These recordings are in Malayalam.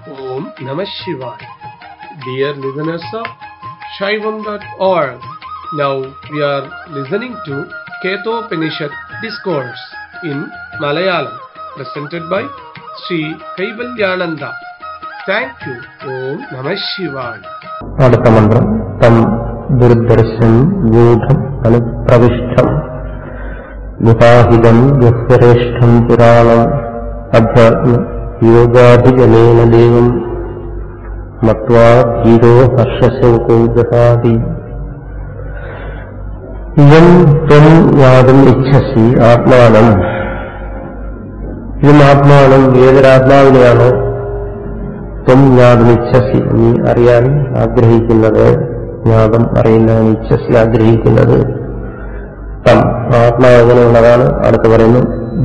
Om Namah Shivaya. Dear listeners of Shaivam.org, now we are listening to Ketopanishad Discourse in Malayalam, presented by Sri Kaivalyananda. Thank you. Om Namah Shivaya. അടുത്ത മന്ത്രം തം ദുർദർശം ഗൂഢം അനുപ്രവിഷ്ടം ഗുഹാഹിതം ഗഹ്വരേഷ്ഠം പുരാണം അധ്യാത്മ യോഗാധിജനേന ദേവം മത്വാ ധീരോ ഹർഷശോകോ ജഹാതി ഇയം ത്വം യാതും ഇച്ഛസി ആത്മാനം ഇതും ആത്മാനം ഏതൊരാത്മാവിനെയാണോ ത്വം ജ്ഞാതം ഇച്ഛസി നീ അറിയാൻ ആഗ്രഹിക്കുന്നത് ജ്ഞാതം അറിയുന്നതിന് ഇച്ഛസി ആഗ്രഹിക്കുന്നത് തം ആത്മാവ് എങ്ങനെയുള്ളതാണ് അടുത്ത് പറയുന്നു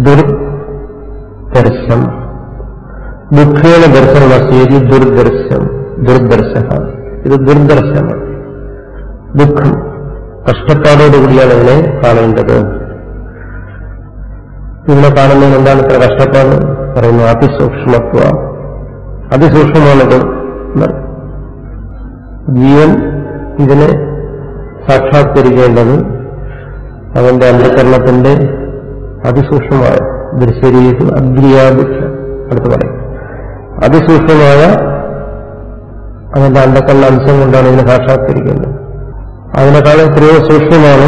ദുർദർശം ദുഃഖേന ദർശനമസ്യേതി ദുർദർശം ദുർദർശ ഇത് ദുർദർശമാണ് ദുഃഖം കഷ്ടപ്പാടോടുകൂടിയാണ് ഇതിനെ കാണേണ്ടത് ഇതിനെ കാണുന്നതിന് എന്താണ് ഇത്ര കഷ്ടപ്പാട് പറയുന്നു അതിസൂക്ഷ്മത്വ അതിസൂക്ഷ്മമാണിത് ജീവൻ ഇതിനെ സാക്ഷാത്കരിക്കേണ്ടത് അവന്റെ അന്ധകരണത്തിന്റെ അതിസൂക്ഷ്മമായ ദൃശ്യരീതി അഗ്രിയാദിത്യ അടുത്ത് പറയും അതിസൂക്ഷ്മമായ അവന്റെ അന്ധക്കരണ അംശം കൊണ്ടാണ് ഇതിനെ സാക്ഷാത്കരിക്കേണ്ടത് അതിനേക്കാൾ എത്രയോ സൂക്ഷ്മമാണ്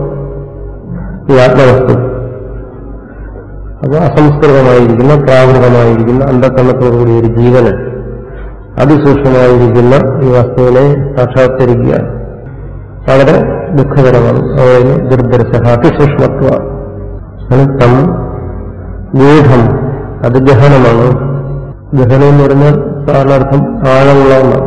ഈ ആത്മവസ്തു അത് അസംസ്കൃതമായിരിക്കുന്ന പ്രാകൃതമായിരിക്കുന്ന അന്ധക്കരണത്തോടുകൂടി ഒരു ജീവന് അതിസൂക്ഷ്മമായിരിക്കുന്ന ഈ വസ്തുവിനെ സാക്ഷാത്കരിക്കുക വളരെ ദുഃഖകരമാണ് അതായത് ദുർദർശ അതിസൂക്ഷ്മത്വ തം ഗൂഢം അത് ഗഹനമാണ് ഗഹനം എന്ന് പറഞ്ഞാൽ സാധാരണർത്ഥം ആഴമുള്ള ഒന്നാണ്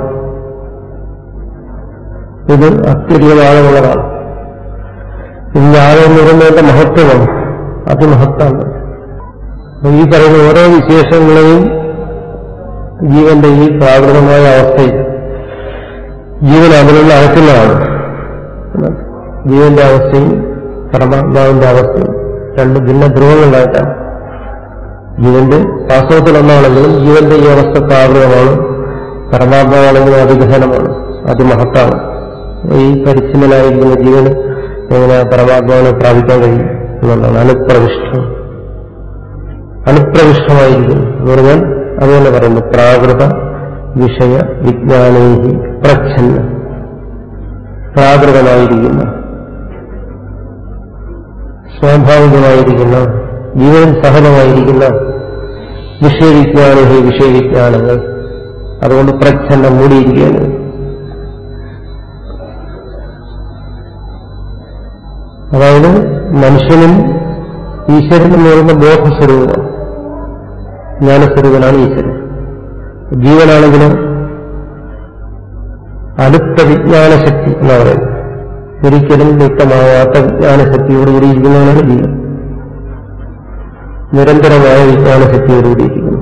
ഇത് അത്യധികം ആഴമുള്ളതാണ് ഇതിന്റെ ആഴം എന്ന് പറയുന്നതിന്റെ മഹത്വമാണ് അതിമഹത്വമാണ് ഈ പറയുന്ന ഓരോ വിശേഷങ്ങളെയും ജീവന്റെ ഈ പ്രാകൃതമായ അവസ്ഥയിൽ ജീവൻ അതിനുള്ള അകറ്റുന്നതാണ് ജീവന്റെ അവസ്ഥയും പരമാത്മാവിന്റെ അവസ്ഥയും രണ്ട് ഭിന്ന ധ്രുവങ്ങളായിട്ടാണ് ജീവന്റെ വാസ്തവത്തിലൊന്നാണെങ്കിലും ജീവന്റെ ഈ അവസ്ഥ പ്രാകൃതമാണ് പരമാത്മാവാണെങ്കിലും അതിഗഹനമാണ് അതിമഹത്താണ് ഈ പരിച്ഛിന്നനായിരിക്കുന്ന ജീവന് എങ്ങനെ പരമാത്മാവിനെ പ്രാപിക്കാൻ കഴിയും എന്നുള്ളതാണ് അനുപ്രവിഷ്ടം അനുപ്രവിഷ്ടമായിരിക്കുന്നു എന്ന് പറഞ്ഞാൽ അതുപോലെ പറയുന്നു പ്രാകൃത വിഷയ വിജ്ഞാനേഹി പ്രച്ഛന്ന പ്രാകൃതമായിരിക്കുന്ന സ്വാഭാവികമായിരിക്കുന്ന ജീവൻ സഹജമായിരിക്കുന്ന വിഷയവിജ്ഞാനേഹി വിഷയവിജ്ഞാനങ്ങൾ അതുകൊണ്ട് പ്രച്ഛന്നം മൂടിയിരിക്കുകയാണ് അതായത് മനുഷ്യനും ഈശ്വരൻ എന്ന് പറയുന്ന ബോധസ്വരൂപമാണ് ജ്ഞാനസ്വരൂപനാണ് ഈശ്വരൻ ജീവനാണെങ്കിലോ അടുത്ത വിജ്ഞാനശക്തി എന്ന് പറയുന്നത് ഒരിക്കലും വ്യക്തമാവാത്ത വിജ്ഞാനശക്തിയോടുകൂടി ഇരിക്കുന്നവനാണ് ജീവൻ നിരന്തരമായ വിജ്ഞാനശക്തിയോടുകൂടി ഇരിക്കുന്നു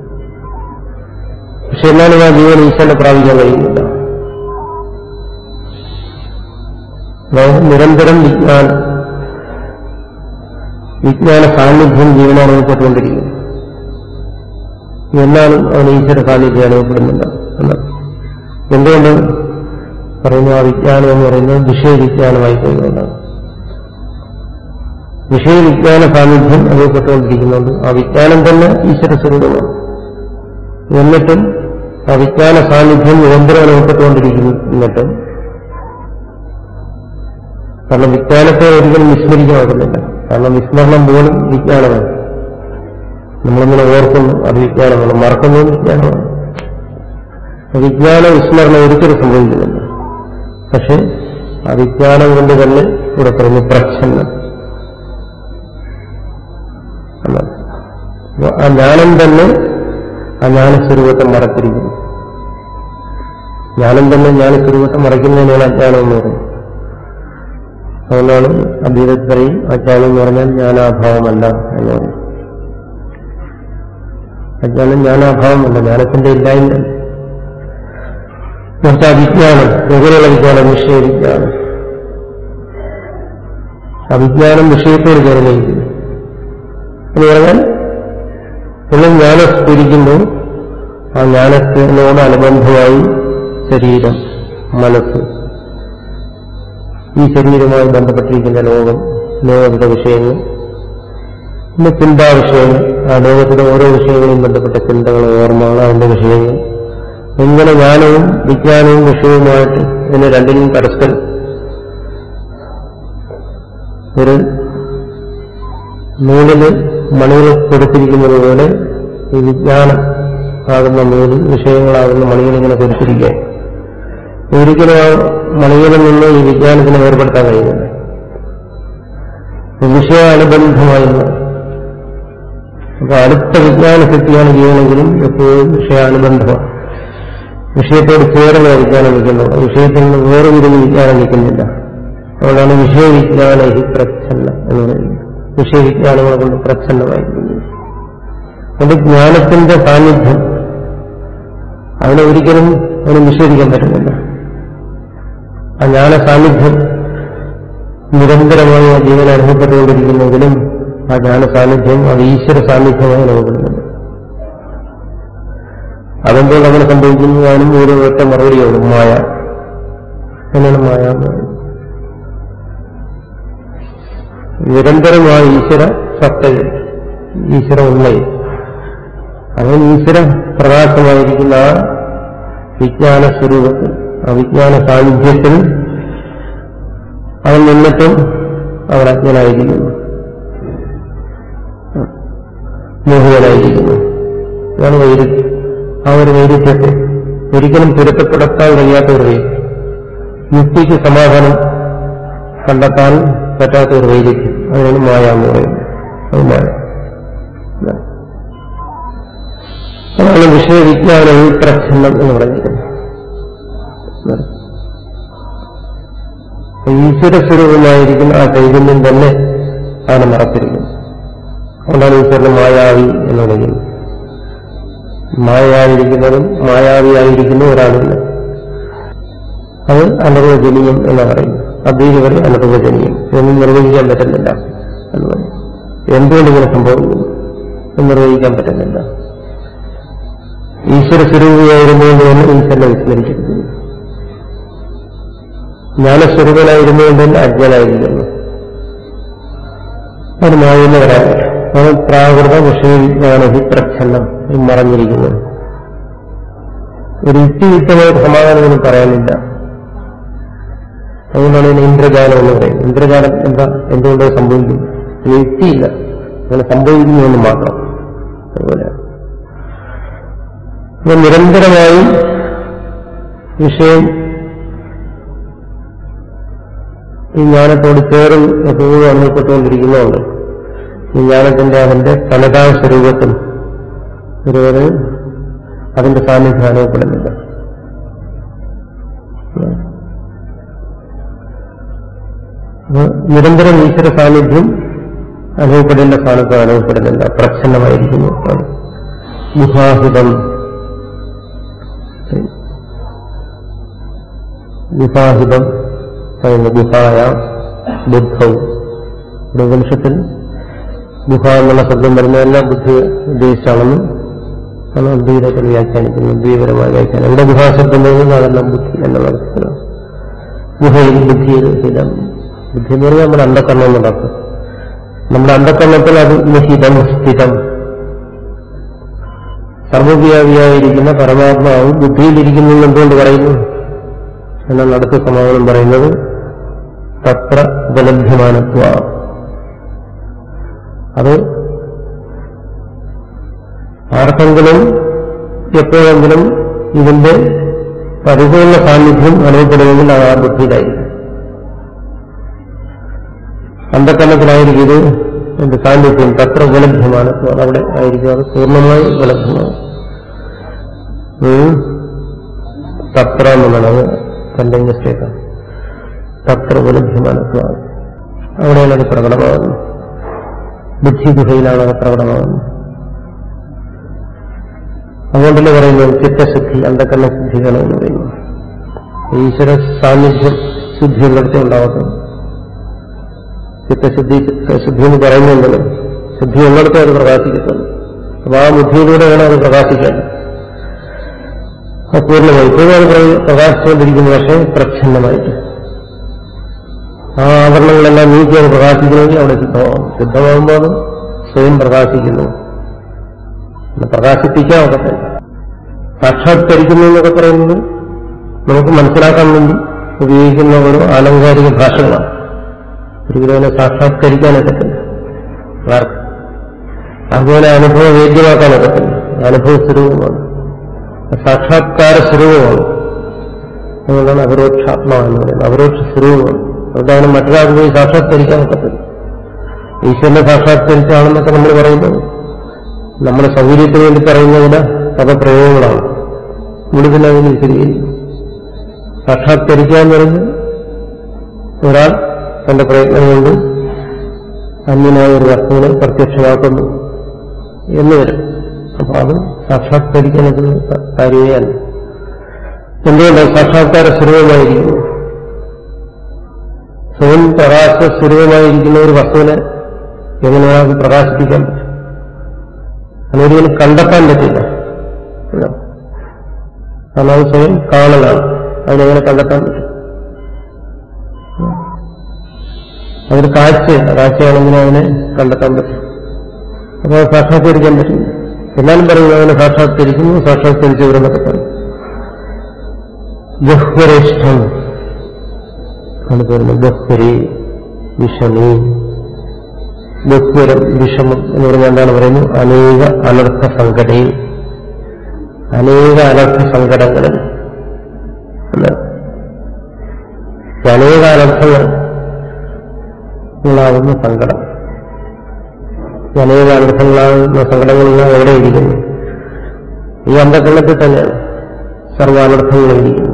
പക്ഷെ എന്നാലും ആ ജീവൻ ഈശ്വരനെ പ്രാപിക്കാൻ കഴിയുന്നില്ല അതായത് നിരന്തരം വിജ്ഞാനം വിജ്ഞാന സാന്നിധ്യം ജീവനെ അനുഭവപ്പെട്ടുകൊണ്ടിരിക്കുന്നു എന്നാലും അവന് ഈശ്വര സാന്നിധ്യം അനുഭവപ്പെടുന്നില്ല എന്നാണ് എന്തുകൊണ്ട് പറയുന്നു ആ വിജ്ഞാനം എന്ന് പറയുന്നത് വിഷയവിജ്ഞാനമായി പോയതുകൊണ്ടാണ് വിഷയവിജ്ഞാന സാന്നിധ്യം അനുഭവപ്പെട്ടുകൊണ്ടിരിക്കുന്നുണ്ട് ആ വിജ്ഞാനം തന്നെ ഈശ്വര സ്വരൂപമാണ് എന്നിട്ടും ആ വിജ്ഞാന സാന്നിധ്യം നിരന്തരം അനുഭവപ്പെട്ടുകൊണ്ടിരിക്കുന്നു എന്നിട്ടും കാരണം വിജ്ഞാനത്തെ ഒരിക്കലും വിസ്മരിക്കാൻ ഒക്കുന്നില്ല കാരണം വിസ്മരണം പോലും വിജ്ഞാനമാണ് നമ്മളിങ്ങനെ ഓർക്കുന്നു അത് വിജ്ഞാനമാണ് മറക്കുന്നതും വിജ്ഞാനമാണ് വിജ്ഞാന വിസ്മരണം ഒരിക്കലും സംഭവിക്കുന്നില്ല പക്ഷെ ആ വിജ്ഞാനം കൊണ്ട് തന്നെ ഇവിടെ പറയുന്നു പ്രച്ഛന്നം ആ ജ്ഞാനം തന്നെ ആ ജ്ഞാനസ്വരൂപത്തെ മറച്ചിരിക്കുന്നു ജ്ഞാനം തന്നെ ജ്ഞാനസ്വരൂപത്തെ മറയ്ക്കുന്നതിനാണ് അജ്ഞാനം എന്ന് പറയുന്നത് അതുകൊണ്ടാണ് അദ്വൈതത്തിൽ പറയും അജ്ഞാനം എന്ന് പറഞ്ഞാൽ ജ്ഞാനാഭാവമല്ല എന്ന് പറയും അജ്ഞാനം ജ്ഞാനാഭാവമല്ല ജ്ഞാനത്തിന്റെ ഇല്ലായ്മ എന്നുവെച്ചാൽ വിജ്ഞാനം എങ്ങനെയുള്ള വിജ്ഞാനം വിഷയവിജ്ഞാനം അവിജ്ഞാനം വിഷയത്തോട് ചേർന്നിരിക്കുന്നു എന്ന് പറഞ്ഞാൽ എന്നും ജ്ഞാനം സ്ഫുരിക്കുമ്പോൾ ആ ജ്ഞാനത്തിനോട് അനുബന്ധമായി ശരീരം മനസ്സ് ഈ ശരീരവുമായി ബന്ധപ്പെട്ടിരിക്കുന്ന ലോകം ലോകത്തിന്റെ വിഷയങ്ങൾ പിന്നെ ചിന്താ വിഷയങ്ങൾ ആ ലോകത്തിലെ ഓരോ വിഷയങ്ങളെയും ബന്ധപ്പെട്ട ചിന്തകൾ ഓർമ്മകൾ അതിന്റെ വിഷയങ്ങൾ ഇങ്ങനെ ജ്ഞാനവും വിജ്ഞാനവും വിഷയവുമായിട്ട് ഇതിന് രണ്ടിനും പരസ്പരം ഒരു നൂലില് മണികൾ കൊടുത്തിരിക്കുന്നത് പോലെ ഈ വിജ്ഞാനം ആകുന്ന നൂലിൽ വിഷയങ്ങളാകുന്ന മണികൾ ഇങ്ങനെ കൊടുത്തിരിക്കുക ഒരിക്കലും ആ മണികളിൽ നിന്ന് ഈ വിജ്ഞാനത്തിനെ വേർപെടുത്താൻ കഴിയുന്നില്ല വിഷയാനുബന്ധമായി അപ്പൊ അടുത്ത വിജ്ഞാന ശക്തിയാണ് ചെയ്യണമെങ്കിലും എപ്പോഴും വിഷയാനുബന്ധമാണ് വിഷയത്തോട് ചേർന്ന് വിജ്ഞാനം നിൽക്കുന്നുള്ളൂ വിഷയത്തിൽ നിന്ന് വേറെ ഒരു വിജ്ഞാനം നിൽക്കുന്നില്ല അതുകൊണ്ടാണ് വിഷയവിജ്ഞാന ഹി പ്രച്ഛന്ന എന്ന് പറയുന്നത് വിഷയവിജ്ഞാനങ്ങളെ കൊണ്ട് പ്രച്ഛന്നമായിരിക്കുന്നത് അത് ജ്ഞാനത്തിന്റെ സാന്നിധ്യം അതിനെ ഒരിക്കലും അതിന് നിഷേധിക്കാൻ പറ്റുന്നില്ല ആ ജ്ഞാന സാന്നിധ്യം നിരന്തരമായി ആ ജീവൻ അനുഭവപ്പെട്ടുകൊണ്ടിരിക്കുന്നെങ്കിലും ആ ജ്ഞാന സാന്നിധ്യം അത് ഈശ്വര സാന്നിധ്യമായി അനുഭവപ്പെടുന്നുണ്ട് അതെന്തുകൊണ്ട് അങ്ങനെ സംഭവിക്കുന്നു അതിനും ഒരു ഒറ്റ മറുപടിയുള്ളൂ മായ എന്നാണ് മായ എന്ന് പറയുന്നത് നിരന്തരമായ ഈശ്വര സത്തയിൽ ഈശ്വര ഉണ്മയിൽ അങ്ങനെ ഈശ്വര പ്രകാശമായിരിക്കുന്ന ആ വിജ്ഞാന സ്വരൂപത്തിൽ ആ വിജ്ഞാന സാന്നിധ്യത്തിൽ അവൻ നിന്നിട്ടും അവൻ അജ്ഞനായിരിക്കുന്നു മോഹിതനായിരിക്കുന്നു അതാണ് വൈരുദ്ധ്യം ആ ഒരു വൈരുദ്ധ്യത്തെ ഒരിക്കലും പൊരുത്തപ്പെടുത്താൻ കഴിയാത്ത ഒരു വൈരുദ്ധ്യം യുക്തിക്ക് സമാധാനം കണ്ടെത്താൻ പറ്റാത്ത ഒരു വൈരുദ്ധ്യം അതിനാണ് മായ എന്ന് പറയുന്നത് അത് മായ അതാണ് വിഷയവിജ്ഞാന പ്രച്ഛന്നം എന്ന് പറഞ്ഞിരിക്കുന്നത് ഈശ്വരസ്വരൂപമായിരിക്കുന്ന ആ ചൈതന്യം തന്നെ ആണ് മറച്ചിരിക്കുന്നത് അതുകൊണ്ടാണ് ഈശ്വരന് മായാവി എന്ന് പറയുന്നത് മായായിരിക്കുന്നതും മായാവിയായിരിക്കുന്ന ഒരാളില്ല അത് അനുഭവജനീയം എന്ന് പറയുന്നു അദ്വൈതി പറയും അനുഭവജനീയം ഇതൊന്നും നിർവഹിക്കാൻ പറ്റുന്നില്ല എന്ന് പറയും എന്തുകൊണ്ട് ഇങ്ങനെ സംഭവിക്കുന്നു എന്ന് നിർവഹിക്കാൻ പറ്റുന്നില്ല ഈശ്വര സ്വരൂപിയായിരുന്നുകൊണ്ട് തന്നെ ഈശ്വരനെ വിസ്മരിച്ചിരിക്കുന്നു ജ്ഞാനസ്വരൂപനായിരുന്നുകൊണ്ട് തന്നെ അജ്ഞനായിരിക്കുന്നു അത് മായെന്ന് പറയാൻ അത് പ്രാകൃത വിഷയവിജ്ഞാനഹി പ്രച്ഛന്നം ഈ മറഞ്ഞിരിക്കുന്നത് ഒരു യുക്തിയുക്തമായ സമാധാനമൊന്നും പറയാനില്ല അതുകൊണ്ടാണ് ഇതിന് ഇന്ദ്രജാലം എന്ന് പറയുന്നത് ഇന്ദ്രജാലം എന്താ എന്തുകൊണ്ട് സംഭവിക്കും ഒരു യുക്തിയില്ല അങ്ങനെ സംഭവിക്കുന്നു എന്ന് മാത്രം അതുപോലെ അപ്പൊ നിരന്തരമായും വിഷയം ഈ ജ്ഞാനത്തോട് ചേർന്ന് എപ്പോഴും അനുഭവപ്പെട്ടുകൊണ്ടിരിക്കുന്നതുകൊണ്ട് ഈ ജ്ഞാനത്തിന്റെ അതിന്റെ തനതായ സ്വരൂപത്തിൽ ഒരുവര് അതിന്റെ സാന്നിധ്യം അനുഭവപ്പെടുന്നില്ല അപ്പൊ നിരന്തരം ഈശ്വര സാന്നിധ്യം അനുഭവപ്പെടേണ്ട സ്ഥാനത്ത് അനുഭവപ്പെടുന്നില്ല പ്രച്ഛന്നമായിരിക്കുന്നു വിഭാഹിതം വിഭാഹിതം പറയുന്നു ഗുഹായ ബുദ്ധവും ഇവിടെ ഉപനിഷത്തിൽ ഗുഹ എന്നുള്ള ശബ്ദം വരുന്നതെല്ലാം ബുദ്ധി ഉദ്ദേശിച്ചാണെന്നും ആണ് അദ്വൈതത്തിൽ വ്യാഖ്യാനിക്കുന്നത് അദ്വൈതപരമായ വ്യാഖ്യാനം ഇവിടെ ഗുഹാശബ്ദം വരുന്നത് അതെല്ലാം ബുദ്ധി എന്നുള്ള അർത്ഥത്തിലാണ് ഗുഹയിൽ ബുദ്ധിയിൽ ഹിതം ബുദ്ധി എന്ന് പറഞ്ഞാൽ നമ്മുടെ അന്ധകരണം എന്നുള്ള അർത്ഥം നമ്മുടെ അന്ധകരണത്തിൽ അത് നിഹിതം സ്ഥിതം സർവവ്യാപിയായിരിക്കുന്ന പരമാത്മാവ് ബുദ്ധിയിലിരിക്കുന്നു എന്ന് എന്തുകൊണ്ട് പറയുന്നു എന്നാൽ അടുത്ത സമാധാനം പറയുന്നത് തത്ര ഉപലഭ്യമാനത്വ അത് ആർക്കെങ്കിലും എപ്പോഴെങ്കിലും ഇതിന്റെ പരിപൂർണ സാന്നിധ്യം അനുഭവപ്പെടുമെങ്കിൽ അത് ആ ബുദ്ധിയിലായിരിക്കും അന്ധക്കരണത്തിലായിരിക്കും ഇത് എന്ത് സാന്നിധ്യം തത്ര ഉപലഭ്യമാണ് അവിടെ ആയിരിക്കും അത് പൂർണ്ണമായി ഉപലഭ്യമാണ് ഉം. തത്ര എന്നുള്ളത് കണ്ടിന്യൂ സ്റ്റേറ്റാണ് തത്ര ഉപലഭ്യമാണ് അവിടെയാണ് അത് പ്രകടമാകുന്നത് ബുദ്ധി ഗുഹയിലാണ് അത് പ്രകടമാകുന്നത് അതുകൊണ്ടല്ലേ പറയുന്നത് ചിത്തശുദ്ധി അന്ധകരണ ശുദ്ധികളെ എന്ന് പറയുന്നത് ഈശ്വര സാന്നിധ്യം ശുദ്ധിയുള്ളിടത്തേ ഉണ്ടാകത്തുള്ളൂ ചിത്തശുദ്ധി ചിത്തശുദ്ധി എന്ന് പറയുന്നുണ്ടല്ലോ ശുദ്ധി ഉള്ളിടത്തേ അത് പ്രകാശിക്കത്തുള്ളൂ അപ്പൊ ആ ബുദ്ധിയിലൂടെയാണ് അത് പ്രകാശിക്കാൻ അത് പൂർണ്ണമായി ഇപ്പോഴും അത് പ്ര- പ്രകാശിച്ചുകൊണ്ടിരിക്കുന്നു പക്ഷേ പ്രച്ഛന്നമായിട്ട് ആ ആവരണങ്ങളെല്ലാം നീക്കി അത് പ്രകാശിക്കണമെങ്കിൽ അവിടെ സിദ്ധമാവും സിദ്ധമാകുമ്പോൾ അത് സ്വയം പ്രകാശിക്കുന്നു പിന്നെ പ്രകാശിപ്പിക്കാൻ ഒക്കത്തില്ല സാക്ഷാത്കരിക്കുന്നു എന്നൊക്കെ പറയുന്നത് നമുക്ക് മനസ്സിലാക്കാൻ വേണ്ടി ഉപയോഗിക്കുന്ന ഓരോ ആലങ്കാരിക ഭാഷകളാണ് ഒരു ഗുരുവിനെ സാക്ഷാത്കരിക്കാനൊക്കത്തില്ല ആർക്ക് അതുപോലെ അനുഭവ വേദ്യമാക്കാനൊക്കത്തില്ല അനുഭവ സ്വരൂപമാണ് സാക്ഷാത്കാര സ്വരൂപമാണ് അതുകൊണ്ടാണ് അപരോക്ഷാത്മാ എന്ന് പറയുന്നത് അപരോക്ഷ സ്വരൂപമാണ് അതുകൊണ്ടാണ് മറ്റൊരാൾക്ക് പോയി സാക്ഷാത്കരിക്കാൻ ഒക്കത്തില്ല ഈശ്വരനെ സാക്ഷാത്കരിച്ചാണെന്നൊക്കെ നമ്മൾ പറയുന്നത് നമ്മുടെ സൗകര്യത്തിന് വേണ്ടി പറയുന്ന ചില പദപ്രയോഗങ്ങളാണ് നമ്മളിതിനെ അതിന് വിശദീകരിക്കും സാക്ഷാത്കരിക്കുക എന്ന് പറഞ്ഞ് ഒരാൾ തന്റെ പ്രയത്നം കൊണ്ട് അന്യനായ ഒരു വസ്തുവിനെ പ്രത്യക്ഷമാക്കുന്നു എന്ന് വരും അപ്പൊ അത് സാക്ഷാത്കരിക്കുന്നത് കാര്യമേ അല്ല എന്തുകൊണ്ട് സാക്ഷാത്കാര സ്വരൂപമായിരിക്കുന്നു സ്വയം പ്രകാശ സ്വരൂപമായിരിക്കുന്ന ഒരു വസ്തുവിനെ എങ്ങനെയാണ് പ്രകാശിപ്പിക്കാൻ പറ്റും അതൊരിക്കലും കണ്ടെത്താൻ പറ്റില്ല ഇല്ല. കാരണം അത് സ്വയം കാണലാണ് അതിനെങ്ങനെ കണ്ടെത്താൻ പറ്റും അതൊരു കാഴ്ചയല്ല കാഴ്ചയാണെങ്കിൽ അതിനെ കണ്ടെത്താൻ പറ്റും അപ്പോൾ അത് സാക്ഷാത്കരിക്കാൻ പറ്റില്ല എന്നാലും പറയുന്നു അതിനെ സാക്ഷാത്കരിക്കുന്നു സാക്ഷാത്കരിച്ചവരെന്നൊക്കെ പറയും ഗഹ്വരേഷ്ഠം ആണ് പറയുന്നത് ഗഹ്വരി വിഷമി ഗഹ്വരം വിഷമം എന്ന് പറഞ്ഞാൽ എന്താണ് പറയുന്നത് അനേക അനർത്ഥ സങ്കടേ അനേക അനർത്ഥ സങ്കടങ്ങളിൽ എന്നാണ്. ഈ അനേക അനർത്ഥങ്ങൾ ാകുന്ന സങ്കടം ഈ അനേക അനർത്ഥങ്ങളാകുന്ന സങ്കടങ്ങളെല്ലാം എവിടെ ഇരിക്കുന്നു ഈ അന്ധക്കള്ളത്തിൽ തന്നെയാണ് സർവാനർത്ഥങ്ങൾ ഇരിക്കുന്നത്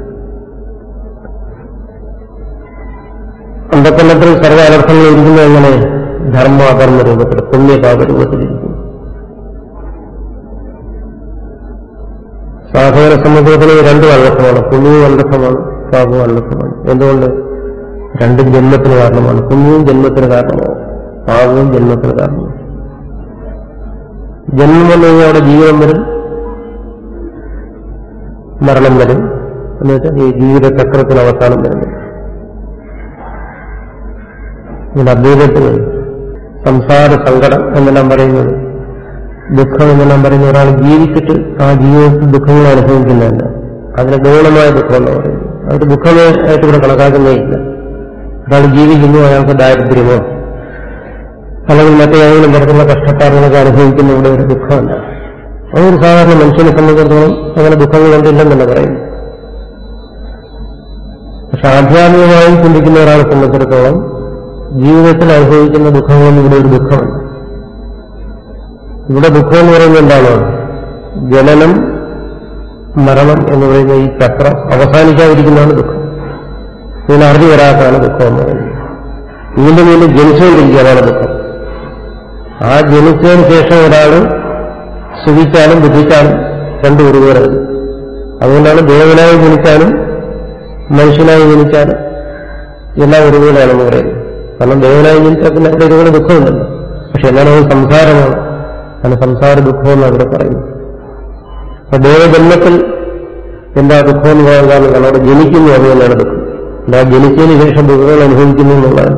അന്ധക്കള്ളത്തിൽ സർവ്വ അനർത്ഥങ്ങൾ ഇരിക്കുന്നത് എങ്ങനെ ധർമ്മ അധർമ്മ രൂപത്തിൽ പുണ്യപാപ രൂപത്തിലിരിക്കുന്നു സാധകനെ സംബന്ധിച്ചിടത്തോളം രണ്ടും അനർത്ഥമാണ് പുണ്യവും അനർത്ഥമാണ് പാപവും അനർത്ഥമാണ് എന്തുകൊണ്ട് രണ്ടും ജന്മത്തിന് കാരണമാണ് പുണ്യവും ജന്മത്തിന് കാരണമാവും പാപവും ജന്മത്തിന് കാരണമാവും ജന്മം വന്നു കഴിഞ്ഞാൽ അവിടെ ജീവിതം വരും മരണം വരും എന്ന് വെച്ചാൽ ഈ ജീവിത ചക്രത്തിന് അവസാനം വരുന്നത് ഇതിന് അദ്വൈതത്തിൽ സംസാര സങ്കടം എന്നെല്ലാം പറയുന്നത് ദുഃഖം എന്നെല്ലാം പറയുന്ന ഒരാൾ ജീവിച്ചിട്ട് ആ ജീവിതത്തിൽ ദുഃഖങ്ങൾ അനുഭവിക്കുന്നതല്ല അതിന് ഗൗണമായ ദുഃഖം എന്ന് പറയുന്നത് അതൊരു ദുഃഖമേ ആയിട്ട് ഇവിടെ കണക്കാക്കുന്നേ ഇല്ല ഒരാൾ ജീവിക്കുന്നു അയാൾക്ക് ദാരിദ്ര്യമോ അല്ലെങ്കിൽ മറ്റേതെങ്കിലും തരത്തിലുള്ള കഷ്ടപ്പാടുകളൊക്കെ അനുഭവിക്കുന്ന ഇവിടെ ഒരു ദുഃഖമല്ല അതൊരു സാധാരണ മനുഷ്യനെ സംബന്ധിച്ചിടത്തോളം അങ്ങനെ ദുഃഖങ്ങളുണ്ടില്ലെന്നല്ല പറയുന്നു പക്ഷെ ആധ്യാത്മികമായി ചിന്തിക്കുന്ന ഒരാളെ സംബന്ധിച്ചിടത്തോളം ജീവിതത്തിൽ അനുഭവിക്കുന്ന ദുഃഖങ്ങളൊന്നും ഇവിടെ ഒരു ദുഃഖമല്ല ഇവിടെ ദുഃഖം എന്ന് പറയുന്നത് എന്താണ് ജനനം മരണം എന്ന് പറയുന്ന ഈ ചക്രം അവസാനിക്കാതിരിക്കുന്നതാണ് ദുഃഖം ഇതിന് അറിഞ്ഞു വരാത്തതാണ് ദുഃഖം എന്ന് പറയുന്നത് വീണ്ടും വീണ്ടും ജനിച്ചുകൊണ്ടിരിക്കുകയാണ് ദുഃഖം ആ ജനിച്ചതിന് ശേഷം ഒരാൾ സുഖിച്ചാലും ബുദ്ധിച്ചാലും രണ്ടും ഒരുപോലെ അതുകൊണ്ടാണ് ദേവനായി ജനിച്ചാലും മനുഷ്യനായി ജനിച്ചാലും എല്ലാം ഒരുപോലെയാണെന്ന് പറയുന്നത് കാരണം ദേവനായി ജനിച്ചാൽ പിന്നെ അവിടെ ഒരുപോലെ ദുഃഖമുണ്ടല്ലോ പക്ഷെ എന്നാലും അത് സംസാരമാണ് ആണ് സംസാര ദുഃഖമെന്ന് അവിടെ പറയുന്നു അപ്പൊ ദേവജന്മത്തിൽ എന്താ ദുഃഖം എന്ന് പറയാൻ കാരണം കാരണം അവിടെ ജനിക്കുന്നു അത് തന്നെയാണ് ദുഃഖം അല്ല ജനിച്ചതിന് ശേഷം ദുഃഖങ്ങൾ അനുഭവിക്കുന്നു എന്നുള്ളതാണ്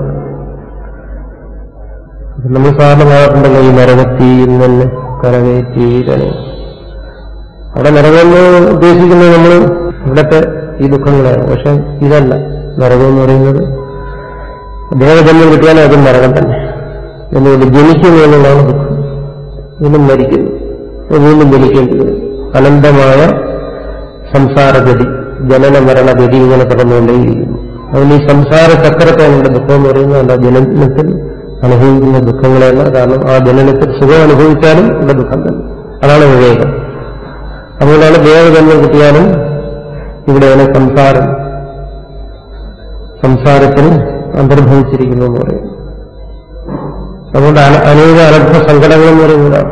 നമ്മൾ സാധാരണ പറയാറുണ്ടല്ലോ ഈ നരകത്തിയിൽ നിന്ന് കരകയറ്റീരനെ അവിടെ നരകമെന്ന് ഉദ്ദേശിക്കുന്നത് നമ്മൾ ഇവിടത്തെ ഈ ദുഃഖങ്ങളാണ് പക്ഷെ ഇതല്ല നരകം എന്ന് പറയുന്നത് ദേവജന്മം കിട്ടിയാലും അതും നരകം തന്നെ എന്നുകൊണ്ട് ജനിക്കുന്നു എന്നുള്ളതാണ് ദുഃഖം വീണ്ടും മരിക്കുന്നു വീണ്ടും ജനിക്കേണ്ടി വരും അനന്തമായ സംസാരഗതി ജനന മരണഗതി ഇങ്ങനെ തുടർന്നുകൊണ്ടേയിരിക്കുന്നു അതുകൊണ്ട് ഈ സംസാര ചക്രത്തെയാണ് ഇവിടെ ദുഃഖം എന്ന് പറയുന്നത് അല്ല ജനനത്തിൽ അനുഭവിക്കുന്ന ദുഃഖങ്ങളെയല്ല കാരണം ആ ജനനത്തിൽ സുഖം അനുഭവിച്ചാലും ഇവിടെ ദുഃഖം തന്നെ അതാണ് വിവേകം അതുകൊണ്ടാണ് ദേവജന്മം കിട്ടിയാലും ഇവിടെയാണ് സംസാരം സംസാരത്തിൽ അന്തർഭവിച്ചിരിക്കുന്നു എന്ന് പറയുന്നത് അതുകൊണ്ട് അന- അനേക അനർത്ഥ സങ്കടങ്ങൾ എന്ന് പറയുന്നതാണ്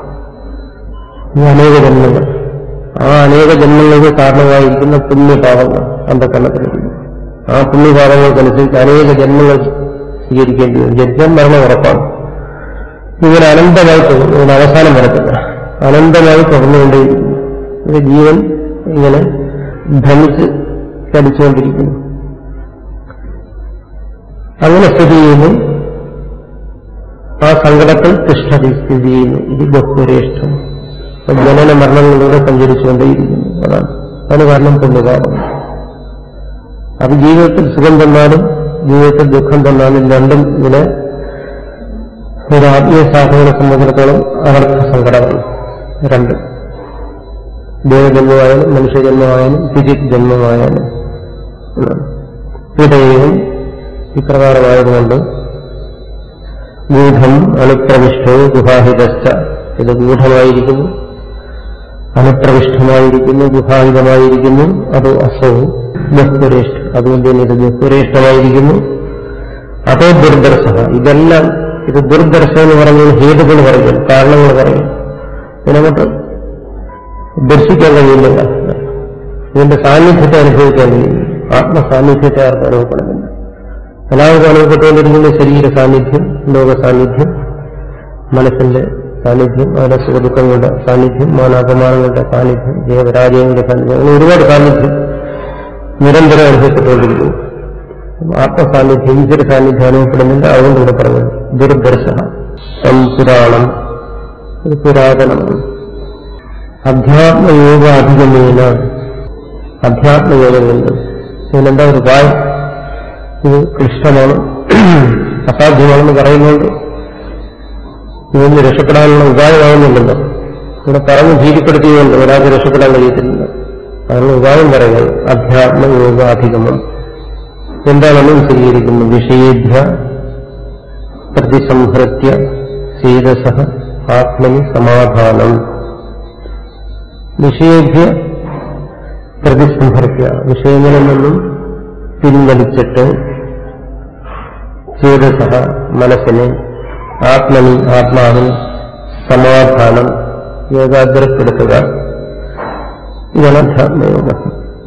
ഈ അനേക ജന്മങ്ങൾ ആ അനേക ജന്മങ്ങൾക്ക് കാരണമായിരിക്കുന്ന പുണ്യപാപങ്ങൾ അന്ധക്കരണത്തിലിരിക്കുന്നു ആ പുണ്യപാപങ്ങൾക്കനുസരിച്ച് അനേക ജന്മങ്ങൾ സ്വീകരിക്കേണ്ടി വരും ജന്മം മരണം ഉറപ്പാണ് ഇങ്ങനെ അനന്തമായി തുടരും ഇതിന് അവസാനം വരത്തില്ല അനന്തമായി തുടർന്നുകൊണ്ടേയിരിക്കുന്നു ഇത് ജീവൻ ഇങ്ങനെ ഭ്രമിച്ച് ചലിച്ചുകൊണ്ടിരിക്കുന്നു അങ്ങനെ സ്ഥിതി ചെയ്യുന്നു ആ സങ്കടത്തിൽ കൃഷ്ണതി സ്ഥിതി ചെയ്യുന്നു ഇത് ബഹുരേഷ്ഠം ജനന മരണങ്ങളിലൂടെ സഞ്ചരിച്ചുകൊണ്ടേയിരിക്കുന്നു അതാണ് അതിന് കാരണം പുണ്യകാലം അത് ജീവിതത്തിൽ സുഖം തന്നാലും ജീവിതത്തിൽ ദുഃഖം തന്നാലും രണ്ടും ഇങ്ങനെ ഒരു ആത്മീയ സാധകനെ സംബന്ധിച്ചിടത്തോളം അവർക്ക് സങ്കടമാണ് രണ്ട് ദേവജന്മമായാലും മനുഷ്യജന്മമായാലും ഫിജിക് ജന്മമായാലും എന്നാണ്. ഇവിടെയും ഇപ്രകാരമായതുകൊണ്ട് ഗൂഢം അനുപ്രവിഷ്ടവും ഗുഹാഹിതശ്ച ഇത് ഗൂഢമായിരിക്കുന്നു അനുപ്രവിഷ്ടമായിരിക്കുന്നു ഗുഹാഹിതമായിരിക്കുന്നു അത് അസവും ബഹുരേഷ്ഠ അതുകൊണ്ട് തന്നെ ഇത് ബഹുരേഷ്ഠമായിരിക്കുന്നു അതോ ദുർദർശ ഇതെല്ലാം ഇത് ദുർദർശ എന്ന് പറഞ്ഞാൽ ഹേതുക്കൾ പറയും കാരണങ്ങൾ പറയും ഇതിനങ്ങോട്ട് ദർശിക്കാൻ കഴിയുന്നില്ല ഇതിന്റെ സാന്നിധ്യത്തെ അനുഭവിക്കാൻ കഴിയുന്നു ആത്മസാന്നിധ്യത്തെ ആർക്കും അനുഭവപ്പെടുന്നില്ല എല്ലാവർക്കും അനുഭവപ്പെട്ടുകൊണ്ടിരിക്കുന്ന ശരീര സാന്നിധ്യം ലോക സാന്നിധ്യം മനസ്സിന്റെ സാന്നിധ്യം അതിന്റെ സുഖദുഃഖങ്ങളുടെ സാന്നിധ്യം മാനാപമാനങ്ങളുടെ സാന്നിധ്യം ജയപരാജയങ്ങളുടെ സാന്നിധ്യം അങ്ങനെ ഒരുപാട് സാന്നിധ്യം നിരന്തരം അനുഭവപ്പെട്ടുകൊണ്ടിരിക്കുന്നു ആത്മസാന്നിധ്യം ഈശ്വര സാന്നിധ്യം അനുഭവപ്പെടുന്നില്ല അതുകൊണ്ട് ഇവിടെ പറഞ്ഞു ദുർദർശ പുരാണം ഇത് പുരാതനമാണ് അധ്യാത്മയോഗ അധികമേന അധ്യാത്മയോഗം കൊണ്ട് ഇതിനെന്താ ഒരു ഉപായം ഇത് ക്ലിഷ്ടമാണ് അസാധ്യമാണെന്ന് പറയുന്നുണ്ട് ഇതിന് രക്ഷപ്പെടാനുള്ള ഉപായമാകുന്നില്ലല്ലോ ഇവിടെ പറഞ്ഞ് ഭീതിപ്പെടുത്തിയുകൊണ്ട് ഒരാൾക്ക് രക്ഷപ്പെടാൻ കഴിയത്തില്ല അതിനുള്ള ഉപായം പറയുന്നത് അധ്യാത്മയോഗാധിഗമം എന്താണെന്ന് വിശദീകരിക്കുന്നു വിഷയേഭ്യ പ്രതിസംഹൃത്യ ചേതസ ആത്മനി സമാധാനം വിഷയേഭ്യ പ്രതിസംഹൃത്യ വിഷയങ്ങളിൽ നിന്നും പിൻവലിച്ചിട്ട് ചേതസ മനസ്സിനെ ആത്മനി ആത്മാവിൽ സമാധാനം ഏകാഗ്രപ്പെടുത്തുക ഇതാണ് അധ്യാത്മയോഗം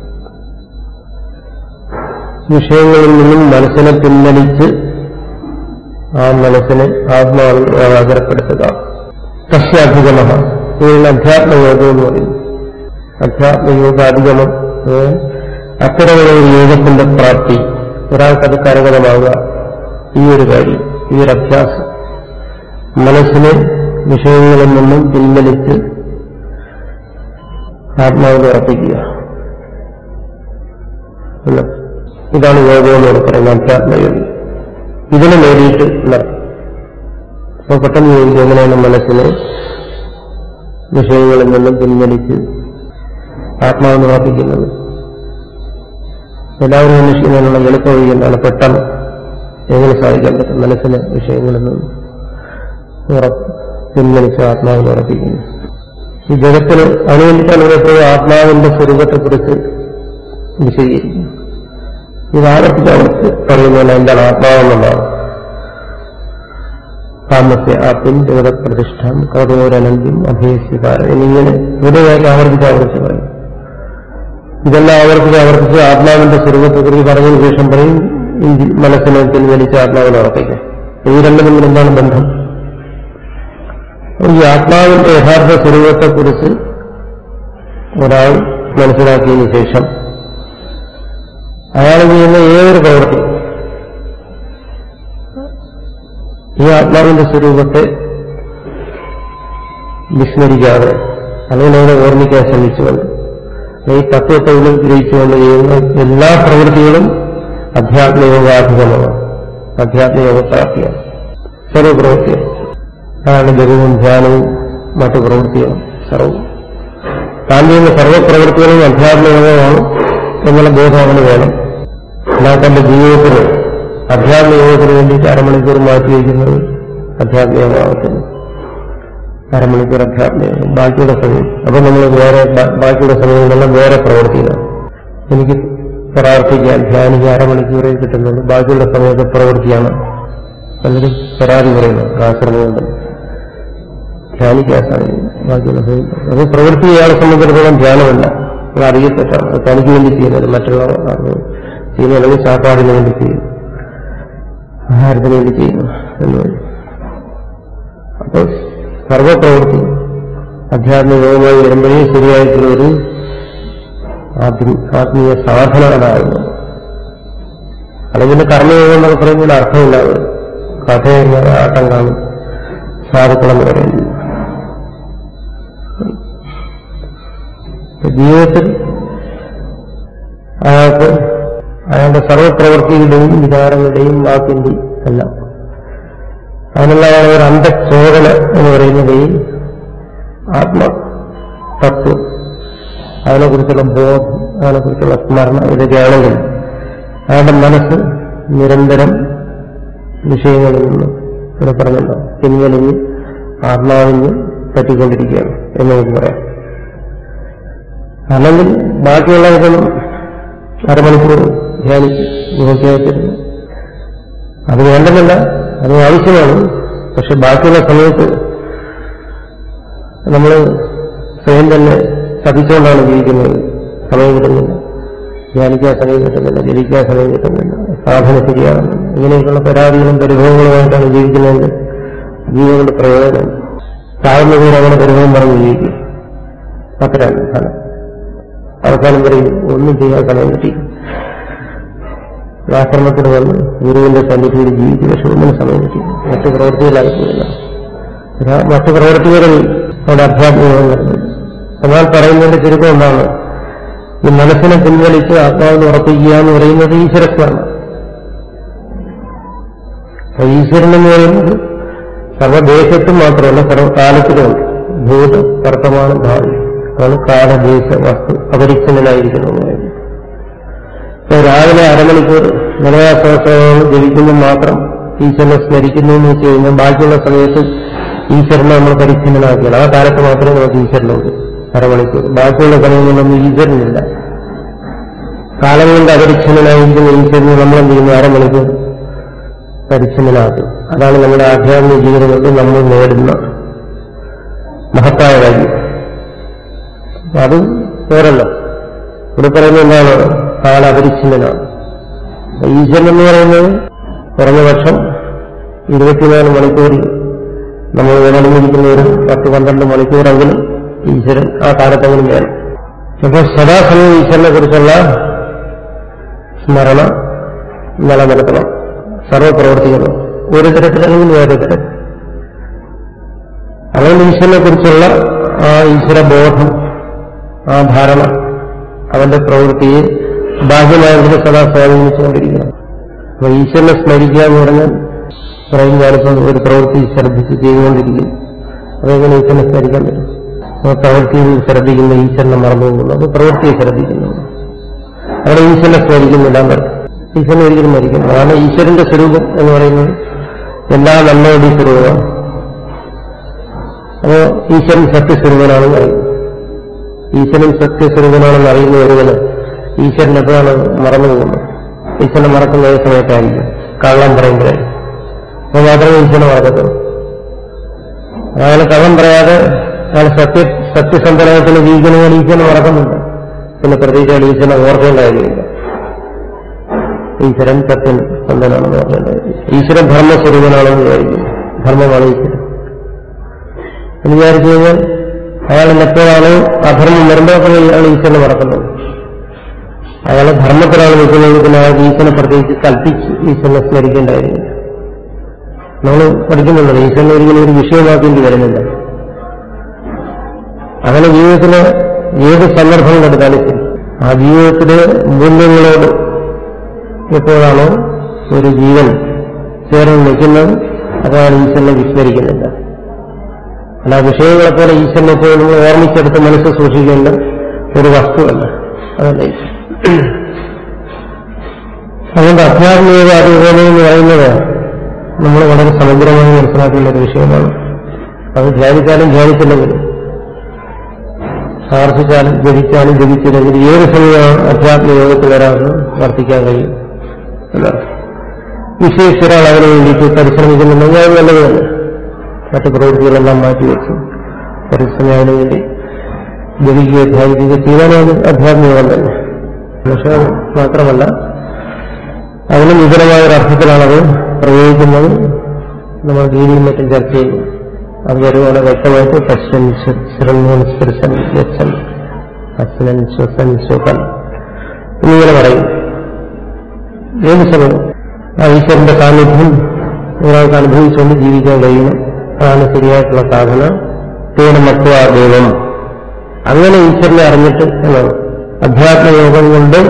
വിഷയങ്ങളിൽ നിന്നും മനസ്സിനെ പിൻവലിച്ച് ആ മനസ്സിനെ ആത്മാവിൽ ഏകാഗ്രപ്പെടുത്തുക തസ്യാധിഗമ ഇതിന് അധ്യാത്മയോഗം എന്ന് പറയും അധ്യാത്മയോഗ അധിഗമം അത്തരമുള്ള ഒരു യോഗത്തിന്റെ പ്രാപ്തി ഒരാൾക്കത് കരകതമാവുക ഈ ഒരു കാര്യം ഈ ഒരു അഭ്യാസം മനസ്സിനെ വിഷയങ്ങളിൽ നിന്നും പിൻവലിച്ച് ആത്മാവിൽ ഉറപ്പിക്കുക എന്ന്. ഇതാണ് യോഗം എന്ന് പറയുന്നത് അധ്യാത്മയോഗം ഇതിനെ നേടിയിട്ട് നടത്തും അപ്പൊ പെട്ടെന്ന് ചോദിക്കും എങ്ങനെയാണ് മനസ്സിനെ വിഷയങ്ങളിൽ നിന്നും പിൻവലിച്ച് ആത്മാവിനെ ഉറപ്പിക്കുന്നത് എല്ലാവരും അന്വേഷിക്കുന്നതിനുള്ള എളുപ്പ വഴി എന്താണ് പെട്ടെന്ന് എങ്ങനെ സാധിക്കാൻ പറ്റും മനസ്സിനെ വിഷയങ്ങളിൽ നിന്നും ഉറപ്പ് പിൻവലിച്ച് ആത്മാവിനെ ഉറപ്പിക്കുന്നു ഈ ജഗത്തിന് അനുവദിക്കാൻ എപ്പോഴും ആത്മാവിന്റെ സ്വരൂപത്തെക്കുറിച്ച് വിശദീകരിക്കും ഇത് ആവർത്തിച്ച് അവർക്ക് പറയുന്നത് എന്താണ് ആത്മാവെന്നുള്ളതാണ് താമസ്യ ആപ്പിൻ ജഗതപ്രതിഷ്ഠം കൗതമോരനന്ത്യം അഭയസ്യകാരം എന്നിങ്ങനെ ഒരു കാര്യം ആവർത്തിച്ച് ആവർത്തിച്ച് പറയും ഇതെല്ലാം ആവർത്തിച്ച് ആവർത്തിച്ച് ആത്മാവിന്റെ സ്വരൂപത്തെക്കുറിച്ച് പറഞ്ഞതിന് ശേഷം പറയും ഈ മനസ്സിനെ പിൻവലിച്ച് ആത്മാവിനെ ഉറപ്പിക്കാം ഈ രണ്ടും തമ്മിൽ എന്താണ് ബന്ധം ഈ ആത്മാവിന്റെ യഥാർത്ഥ സ്വരൂപത്തെക്കുറിച്ച് ഒരാൾ മനസ്സിലാക്കിയതിനു ശേഷം അയാൾ ചെയ്യുന്ന ഏതൊരു പ്രവൃത്തി ഈ ആത്മാവിന്റെ സ്വരൂപത്തെ വിസ്മരിക്കാതെ അല്ലെങ്കിൽ അതിനെ ഓർമ്മിക്കാൻ ശ്രമിച്ചുകൊണ്ട് ഈ തത്വത്തെ ഉള്ളിൽ ഗ്രഹിച്ചുകൊണ്ട് ചെയ്യുന്ന എല്ലാ പ്രവൃത്തികളും അധ്യാത്മയോഗാധികമാണ് അധ്യാത്മയോഗപ്രാപ്തിയാണ് സർവപ്രവൃത്തിയാണ് അതാണ് ജപവും ധ്യാനവും മറ്റു പ്രവൃത്തികളും സർവവും താൻ ചെയ്യുന്ന സർവപ്രവൃത്തികളും അധ്യാത്മയോഗമാണ് എന്നുള്ള ബോധം അവന് വേണം അല്ലാതെ തന്റെ ജീവിതത്തിൽ അധ്യാത്മയോഗത്തിന് വേണ്ടിയിട്ട് അരമണിക്കൂർ മാറ്റി വയ്ക്കുന്നത് അധ്യാത്മയോഗമാകത്തില്ല അരമണിക്കൂർ അധ്യാത്മയോഗം ബാക്കിയുള്ള സമയം അപ്പൊ നമ്മൾ വേറെ ബാ- ബാക്കിയുള്ള സമയങ്ങളെല്ലാം വേറെ പ്രവർത്തിക്കണം എനിക്ക് പ്രാർത്ഥിക്കാൻ ധ്യാനിക്കാൻ അരമണിക്കൂറേ കിട്ടുന്നുള്ളൂ ബാക്കിയുള്ള സമയത്ത് പ്രവൃത്തിയാണ് പലരും പരാതി പറയുന്നു ആശ്രമമുണ്ട് ധ്യാനിക്കാൻ സാധിക്കും ബാക്കിയുള്ള സമയം അത് പ്രവൃത്തി ഇയാളെ സംബന്ധിച്ചിടത്തോളം ധ്യാനമല്ല അത് അറിയപ്പെട്ടാണ് അത് തനിക്ക് വേണ്ടി ചെയ്യുന്നത് മറ്റുള്ളവർ ചെയ്യുന്ന അല്ലെങ്കിൽ സാപ്പാടിന് വേണ്ടി ചെയ്യുന്നു ആഹാരത്തിന് വേണ്ടി ചെയ്യുന്നു എന്ന് പറയും അപ്പോൾ സർവപ്രവൃത്തി അധ്യാത്മികവുമായി വരുമ്പോഴേ ശരിയായിട്ടുള്ള ഒരു ആത്മീ- ആത്മീയ സാധന അതാകുന്നു അല്ലെങ്കിൽ കർമ്മയോഗം എന്നൊക്കെ പറയുന്നതിന് അർത്ഥമില്ല അത് കഥ ആട്ടം കാണും സാധുക്കളെന്ന് പറയുന്നു ജീവിതത്തിൽ അയാൾക്ക് അയാളുടെ സർവപ്രവൃത്തിയുടെയും വികാരങ്ങളുടെയും വാക്കിന്റെയും എല്ലാം അതിനുള്ള അയാളുടെ ഒരു അന്തച്ചോദന എന്ന് പറയുന്നത് ഈ ആത്മതത്വം അതിനെക്കുറിച്ചുള്ള ബോധം അതിനെക്കുറിച്ചുള്ള സ്മരണ ഇതൊക്കെയാണെങ്കിൽ അയാളുടെ മനസ്സ് നിരന്തരം വിഷയങ്ങളിൽ നിന്ന് ഇവിടെ പറഞ്ഞല്ലോ പിൻവലിഞ്ഞ് ആത്മാവിന് പറ്റിക്കൊണ്ടിരിക്കുകയാണ് എന്ന് നമുക്ക് പറയാം അല്ലെങ്കിൽ ബാക്കിയുള്ളവർക്കൊന്നും അരമണിക്കൂർ ധ്യാനിച്ച് ഗുഹയ്ക്കകത്തിരുന്നു അത് വേണ്ടതല്ല അത് ആവശ്യമാണ് പക്ഷെ ബാക്കിയുള്ള സമയത്ത് നമ്മൾ സ്വയം തന്നെ ചതിച്ചുകൊണ്ടാണ് ജീവിക്കുന്നത് സമയം കിട്ടുന്നില്ല ധ്യാനിക്കാൻ സമയം കിട്ടുന്നില്ല ജപിക്കാൻ സമയം കിട്ടുന്നില്ല സാധന ശരിയാകുന്നില്ല ഇങ്ങനെയൊക്കെയുള്ള പരാതികളും പരിഭവങ്ങളുമായിട്ടാണ് ജീവിക്കുന്നതെങ്കിൽ ജീവങ്ങളുടെ പ്രയോജനം താഴ്ന്ന പേര് അങ്ങനെ പരിഭവം പറഞ്ഞ് ജീവിക്കും അത്രയാണ് ഫലം അവസാനം പറയും ഒന്നും ചെയ്യാൻ സമയം കിട്ടി ആശ്രമത്തിൽ വന്ന് ഗുരുവിന്റെ സന്നിധിയിൽ ജീവിച്ചു പക്ഷെ ഒന്നിനും സമയം കിട്ടി മറ്റു പ്രവൃത്തികളായിട്ടില്ല മറ്റു പ്രവൃത്തികളിൽ അവിടെ അധ്യാത്മികം വരുന്നത് എന്നാൽ പറയുന്നതിന്റെ ചുരുക്കം എന്താണ് ഈ മനസ്സിനെ പിൻവലിച്ച് ആത്മാവിനെ ഉറപ്പിക്കുക എന്ന് പറയുന്നത് ഈശ്വരസ്മരണം അപ്പൊ ഈശ്വരൻ എന്ന് പറയുന്നത് സർവദേശത്തും മാത്രമല്ല സർവകാലത്തിലുമുണ്ട് ഭൂത വർത്തമാന ഭാവി അതാണ് കാലദേശ വസ്തു അപരിച്ഛിന്നനായിരിക്കുന്നു എന്ന് പറയുന്നത് ഇപ്പൊ രാവിലെ അരമണിക്കൂർ നിലയാശ്വാസങ്ങൾ ജപിക്കുമ്പോൾ മാത്രം ഈശ്വരനെ സ്മരിക്കുന്നു എന്ന് വെച്ച് കഴിഞ്ഞാൽ ബാക്കിയുള്ള സമയത്ത് ഈശ്വരനെ നമ്മൾ പരിച്ഛിന്നനാക്കിയാണ് ആ കാലത്ത് മാത്രമേ നമുക്ക് ഈശ്വരനുണ്ട് അരമണിക്കൂർ ബാക്കിയുള്ള സമയങ്ങളിലൊന്നും ഈശ്വരനില്ല കാലം കൊണ്ട് അപരിച്ഛിന്നനായിരിക്കുന്ന ഈശ്വരനെ നമ്മൾ എന്ത് ചെയ്യുന്നു അരമണിക്കൂർ പരിച്ഛിന്നനാക്കും അതാണ് നമ്മുടെ ആധ്യാത്മിക ജീവിതം കൊണ്ട് നമ്മൾ നേടുന്ന മഹത്തായ കാര്യം അത് വേറല്ല ഇവിടെ പറയുന്നത് എന്താണ് കാല അപരിച്ഛിന്നനാണ് ഈശ്വരൻ എന്ന് പറയുന്നത് കുറഞ്ഞ പക്ഷം ഇരുപത്തിനാല് മണിക്കൂറിൽ നമ്മൾ നിലനിന്നിരിക്കുന്ന ഒരു പത്ത് പന്ത്രണ്ട് മണിക്കൂറെങ്കിലും ഈശ്വരൻ ആ കാലത്തെങ്കിലും വേണം അപ്പോൾ സദാസമയം ഈശ്വരനെ കുറിച്ചുള്ള സ്മരണ നിലനിർത്തണം സർവപ്രവർത്തികളും ഒരു തരത്തിലല്ലെങ്കിൽ വേറെ തരത്തിൽ അതുകൊണ്ട് ഈശ്വരനെ കുറിച്ചുള്ള ആ ഈശ്വരബോധം ആ ധാരണ അവന്റെ പ്രവൃത്തിയെ ബാഹ്യമായതിനെ സദാ സ്വാധീനിച്ചുകൊണ്ടിരിക്കണം അപ്പൊ ഈശ്വരനെ സ്മരിക്കുക എന്ന് പറഞ്ഞാൽ പറയും കാലത്ത് ഒരു പ്രവൃത്തി ശ്രദ്ധിച്ച് ചെയ്തുകൊണ്ടിരിക്കും അതെങ്ങനെ ഈശ്വരനെ സ്മരിക്കാൻ പറ്റും ആ പ്രവൃത്തിയിൽ ശ്രദ്ധിക്കുന്ന ഈശ്വരനെ മറന്നു പോകുന്നു അത് പ്രവൃത്തിയെ ശ്രദ്ധിക്കുന്നു അവിടെ ഈശ്വരനെ സ്മരിക്കുന്നില്ല എന്നർത്ഥം ഈശ്വരനെ ഒരിക്കലും മരിക്കുന്നു അതാണ് ഈശ്വരന്റെ സ്വരൂപം എന്ന് പറയുന്നത് എല്ലാ നന്മയുടെയും സ്വരൂപമാണ് അപ്പോ ഈശ്വരൻ സത്യസ്വരൂപനാണെന്ന് അറിയും ഈശ്വരൻ സത്യസ്വരൂപനാണെന്ന് അറിയുന്ന ഒരുവന് ഈശ്വരൻ എപ്പോഴാണ് മറന്നു പോകുന്നത് ഈശ്വരനെ മറക്കുന്ന ഏത് സമയത്തായിരിക്കും കള്ളം പറയുമ്പോഴായിരിക്കും അപ്പോൾ മാത്രമേ ഈശ്വരനെ മറക്കത്തുള്ളൂ അയാൾ കള്ളം പറയാതെ അയാൾ സത്യ സത്യസന്ധനായത്തിന് ജീവിക്കണമെങ്കിൽ ഈശ്വരനെ മറക്കുന്നുണ്ട് പിന്നെ പ്രത്യേകിച്ച് അയാൾ ഈശ്വരനെ ഓർക്കേണ്ട കാര്യമില്ല ഈശ്വരൻ സത്യൻ സന്ധനാണെന്ന് പറയേണ്ട ഈശ്വരൻ ധർമ്മസ്വരൂപനാണെന്ന് വിചാരിക്കും ധർമ്മമാണ് ഈശ്വരൻ എന്ന് വിചാരിച്ചു കഴിഞ്ഞാൽ അയാൾ എപ്പോഴാണ് അധർമ്മം വരുമ്പോൾ അപ്പോൾ അയാൾ ഈശ്വരനെ മറക്കുന്നത് അയാൾ ധർമ്മത്തിലാണ് നിൽക്കുന്നത് പിന്നെ അയാൾ ഈശ്വരനെ പ്രത്യേകിച്ച് കൽപ്പിച്ച് ഈശ്വരനെ സ്മരിക്കേണ്ടായിരുന്നു നമ്മൾ പഠിക്കുന്നുണ്ടല്ലോ ഈശ്വരനെ ഒരിക്കലും ഒരു വിഷയമാക്കേണ്ടി വരുന്നില്ല അങ്ങനെ ജീവിതത്തിലെ ഏത് സന്ദർഭങ്ങൾ എടുത്താലും ശരി ആ ജീവിതത്തിലെ മൂല്യങ്ങളോട് എപ്പോഴാണോ ഒരു ജീവൻ ചേർന്ന് നിൽക്കുന്നത് അതാണ് ഈശ്വരനെ വിസ്മരിക്കുന്നില്ല അല്ല വിഷയങ്ങളെ പോലെ ഈശ്വരനെ പോലെ നമ്മൾ ഓർമ്മിച്ചെടുത്ത് മനസ്സ് സൂക്ഷിക്കേണ്ട ഒരു വസ്തുവല്ല അതല്ല ഈശ്വരൻ അതുകൊണ്ട് അധ്യാത്മികത അതുപോലെ എന്ന് പറയുന്നത് നമ്മൾ വളരെ സമഗ്രമായി മനസ്സിലാക്കേണ്ട ഒരു വിഷയമാണ് അത് ധ്യാനിച്ചാലും ധ്യാനിച്ചില്ലെങ്കിലും പ്രാർത്ഥിച്ചാലും ജപിച്ചാലും ജപിച്ചില്ലെങ്കിലും ഏത് സമയമാണ് അധ്യാത്മിക യോഗത്തിൽ ഒരാൾക്ക് വർത്തിക്കാൻ കഴിയും എന്നർത്ഥം വിശേഷിച്ച് ഒരാൾ അതിനു വേണ്ടിയിട്ട് പരിശ്രമിക്കുന്നുണ്ടെങ്കിൽ അത് നല്ലത് തന്നെ മറ്റു പ്രവൃത്തികളെല്ലാം മാറ്റിവെച്ചു പരിശ്രമം അതിനു വേണ്ടി ജപിക്കുകയോ ധ്യാനിക്കുകയോ ചെയ്യാനും അത് അധ്യാത്മികം തന്നെ പക്ഷെ അത് മാത്രമല്ല അതിന് വിപുലമായ ഒരു അർത്ഥത്തിലാണത് പ്രയോഗിക്കുന്നത് നമ്മൾ ഗീതിയും മറ്റും ചർച്ച ചെയ്യും അത് വരുവാണ് വ്യക്തമായിട്ട് പശ്യൻ ശൃണ്വൻ സ്പൃശൻ യച്ഛൻ അച്ഛനൻ ശ്വസൻ ശ്വസൻ എന്നിങ്ങനെ പറയും ഏത് സമയം ആ ഈശ്വരന്റെ സാന്നിധ്യം ഒരാൾക്ക് അനുഭവിച്ചുകൊണ്ട് ജീവിക്കാൻ കഴിയണം അതാണ് ശരിയായിട്ടുള്ള സാധന തേന മത്വാ ദൈവം അങ്ങനെ ഈശ്വരനെ അറിഞ്ഞിട്ട് എന്നാണ് അധ്യാത്മയോഗം കൊണ്ട്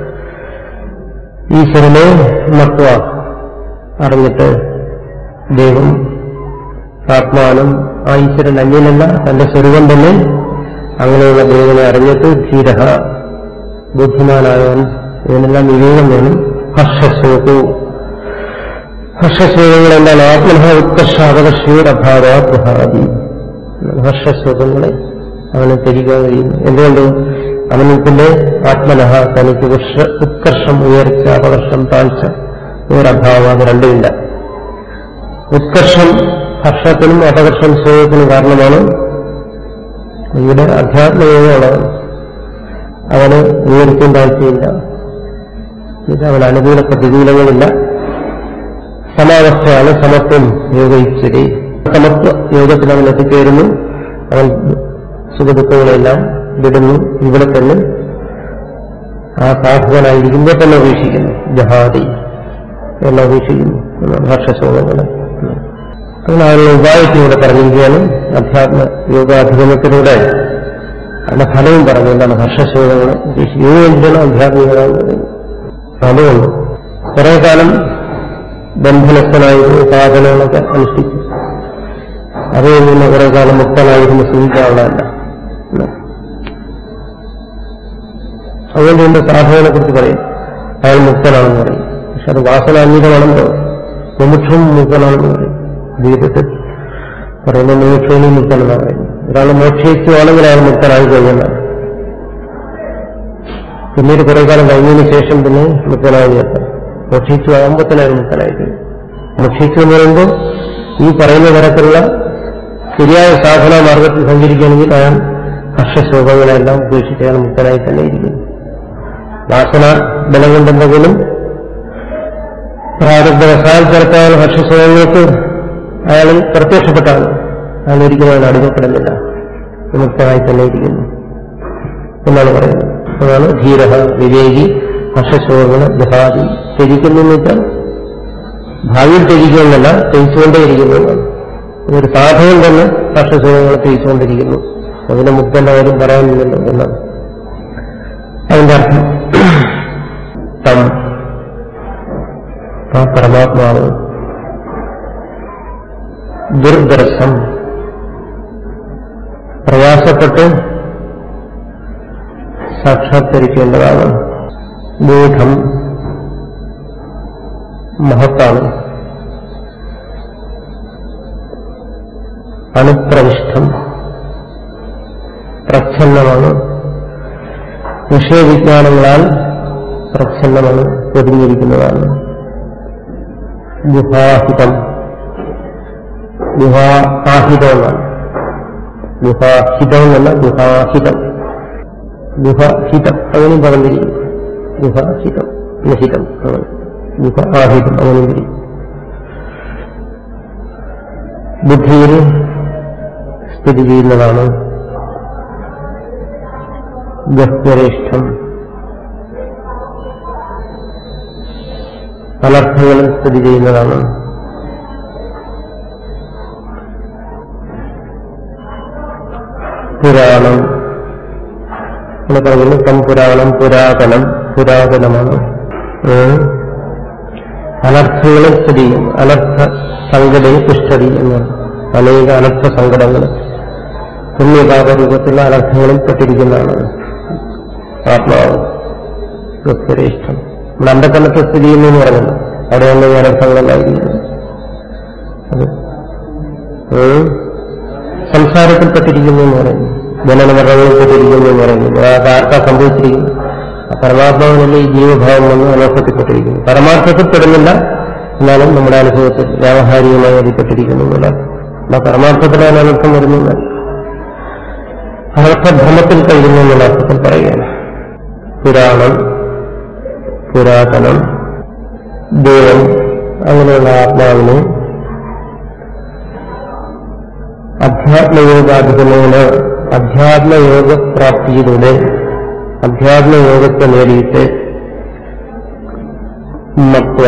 ഈശ്വരനെ മത്വ അറിഞ്ഞിട്ട് ദൈവം ആത്മാനം ആ ഈശ്വരൻ അന്യനല്ല തന്റെ സ്വരൂപം തന്നെ അങ്ങനെയുള്ള ദൈവനെ അറിഞ്ഞിട്ട് ധീര ബുദ്ധിമാനായവൻ ഇതിനെല്ലാം വിവേകം വേണം ഹർഷശോകു ഹർഷശോകങ്ങളെന്നാൽ ആത്മനഹ ഉത്കർഷാപകർഷയോടഭാവ ഗൃഹാദി ഹർഷശോകങ്ങളെ അവന് തിരിക്കാൻ കഴിയുന്നു എന്തുകൊണ്ട് അവനത്തിന്റെ ആത്മനഹ തനിക്ക് ഉഷ- ഉത്കർഷം ഉയർച്ച അപകർഷം താഴ്ച ഒരഭാവം അത് രണ്ടുമില്ല ഉത്കർഷം ഹർഷത്തിനും അപകർഷം ശോകത്തിനും കാരണമാണ് ഇവിടെ അധ്യാത്മയോഗമാണ് അവന് ഉയർച്ചയും താഴ്ചയില്ല ഇത് അവന് അനുകൂല പ്രതികൂലങ്ങളില്ല സമാവസ്ഥയാണ് സമത്വം യോഗയിച്ചത് സമത്വ യോഗത്തിൽ അവൻ എത്തിച്ചേരുന്നു അവൻ സുഖദുഃഖങ്ങളെല്ലാം വിടുന്നു ഇവിടെ തന്നെ ആ സാധകനായിരിക്കുമ്പോൾ തന്നെ ഉപേക്ഷിക്കുന്നു ജഹാദി എല്ലാം ഉപേക്ഷിക്കുന്നു എന്നാണ് ഹർഷശോകങ്ങളെ അങ്ങനെ അതിനുള്ള ഉപായത്തിലൂടെ പറഞ്ഞിരിക്കുകയാണ് അധ്യാത്മ യോഗാധിഗമത്തിലൂടെ അതിന്റെ ഫലവും പറഞ്ഞു എന്താണ് ഹർഷശോകങ്ങളെ ഉപേക്ഷിക്കുക എന്തിനാണ് അധ്യാത്മികത എന്ന് പറയുന്നത് അതുകൊണ്ട് കുറെ കാലം ബന്ധനസ്ഥനായിരുന്നു സാധനങ്ങളൊക്കെ അനുഷ്ഠിച്ചു അതിൽ നിന്ന് കുറെ കാലം മുക്തനായിരുന്നു സൂചിക്കാനുള്ളതല്ല അതുകൊണ്ട് എന്റെ സാധനങ്ങളെ കുറിച്ച് പറയും അയാൾ മുക്തനാണെന്ന് പറയും പക്ഷെ അത് വാസനാന്വിതമാണെന്ന് മുമുക്ഷവും മുക്തനാണെന്ന് പറയും ജീവിതത്തിൽ പറയുന്ന മുമുക്ഷവും മുക്തനെന്നാണ് പറയുന്നത് ഒരാൾ മോക്ഷിച്ചുവാണെങ്കിൽ അയാൾ മുക്തനായി കഴിയുന്നതാണ് പിന്നീട് കുറെ കാലം കഴിഞ്ഞതിന് ശേഷം പിന്നെ മുക്തനായി ചേർത്താം മോക്ഷിച്ചു ആകുമ്പോൾ തന്നെ അയാൾ മുക്തനായി കഴിയും മോക്ഷിച്ചു എന്ന് പറയുമ്പോൾ ഈ പറയുന്ന തരത്തിലുള്ള ശരിയായ സാധന മാർഗത്തിൽ സഞ്ചരിക്കുകയാണെങ്കിൽ അയാൾ ഹർഷശോഭങ്ങളെല്ലാം ഉപേക്ഷിച്ച് അയാൾ മുക്തനായി തന്നെ ഇരിക്കുന്നു വാസന ബലം കൊണ്ടെന്തെങ്കിലും പ്രാരബ്ധ വസാൽ ചേർത്താൽ ഹർഷശോഭങ്ങൾക്ക് അയാൾ പ്രത്യക്ഷപ്പെട്ടാണ് അയാൾ ഒരിക്കലും അയാൾ അടിമപ്പെടുന്നില്ല വിമുക്തമായി തന്നെ ഇരിക്കുന്നു എന്നാണ് പറയുന്നത് അതാണ് ധീര വിവേകി ഹർഷശോഭങ്ങൾ ജഹാദി ത്യജിക്കുന്നു എന്ന് വെച്ചാൽ ഭാവിയിൽ ത്യജിക്കുമെന്നല്ല ത്യജിച്ചുകൊണ്ടേയിരിക്കുന്നു എന്നാണ് ഒരു സാധകൻ തന്നെ ഹർഷശോഭങ്ങളെ ത്യജിച്ചുകൊണ്ടിരിക്കുന്നു അതിനെ മുക്തനായാലും പറയാനില്ലല്ലോ എന്നാണ് അതിന്റെ അർത്ഥം തം ആ പരമാത്മാവ് ദുർദർശം പ്രയാസപ്പെട്ട് സാക്ഷാത്കരിക്കേണ്ടതാണ് മൂഢം മഹത്താണ് അനുപ്രവിഷ്ടം പ്രച്ഛന്നമാണ് വിഷയവിജ്ഞാനങ്ങളാൽ പ്രച്ഛന്നമാണ് ഒതുങ്ങിയിരിക്കുന്നതാണ് ഗുഹാഹിതം ഗുഹാഹിതം എന്നാണ് ഗുഹാഹിതം എന്നല്ല ഗുഹാഹിതം ഗുഹഹിതം അങ്ങനെയും പറഞ്ഞിരിക്കും ഗുഹഹിതം നിഹിതം അങ്ങനെ ഗുഹാഹിതം അങ്ങനെയും തിരിക്കും ബുദ്ധിയിൽ സ്ഥിതി ചെയ്യുന്നതാണ് ഗഹ്വരേഷ്ഠം അനർത്ഥങ്ങളിൽ സ്ഥിതി ചെയ്യുന്നതാണ് പുരാണം എന്ന് പറയുന്നു തം പുരാണം പുരാതനം പുരാതനമാണ് ഏഹ് അനർത്ഥങ്ങളിൽ സ്ഥിതി ചെയ്യും അനർത്ഥ സങ്കടയിൽ പുഷ്ടതി എന്നാണ് അനേക അനർത്ഥ സങ്കടങ്ങൾ പുണ്യപാപ രൂപത്തിലുള്ള അനർത്ഥങ്ങളിൽ പെട്ടിരിക്കുന്നതാണ് ആത്മാവ് ഗുപ്തരേഷ്ഠം നമ്മുടെ അന്ധക്കണ്ണത്തെ സ്ഥിതി ചെയ്യുന്നു എന്ന് പറഞ്ഞല്ലോ അവിടെയാണ് ഈ അനർത്ഥങ്ങളായിരിക്കുന്നത് അത് ഏഹ് സംസാരത്തിൽപ്പെട്ടിരിക്കുന്നു എന്ന് പറയുന്നു ജനനമരണങ്ങളിൽപ്പെട്ടിരിക്കുന്നു എന്ന് പറയുന്നു അത് ആർക്കാ സംഭവിച്ചിരിക്കുന്നു ആ പരമാത്മാവിനല്ലേ ഈ ജീവഭാവം വന്ന് അനർത്ഥത്തിൽപ്പെട്ടിരിക്കുന്നു പരമാർത്ഥത്തിൽപ്പെടുന്നില്ല എന്നാലും നമ്മുടെ അനുഭവത്തിൽ വ്യാവഹാരികമായി അതിൽപ്പെട്ടിരിക്കുന്നു എന്നുള്ള ആ പരമാർത്ഥത്തിലാണ് അനർത്ഥം വരുന്നത് അനർത്ഥഭ്രമത്തിൽ കഴിയുന്നു എന്നുള്ള അർത്ഥത്തിൽ പറയുകയാണ് പുരാണം പുരാതനം ദൈവം അങ്ങനെയുള്ള ആത്മാവിനെ അധ്യാത്മയോഗാധികമേന അധ്യാത്മയോഗ പ്രാപ്തിയിലൂടെ അധ്യാത്മയോഗത്തെ നേടിയിട്ട് മത്വ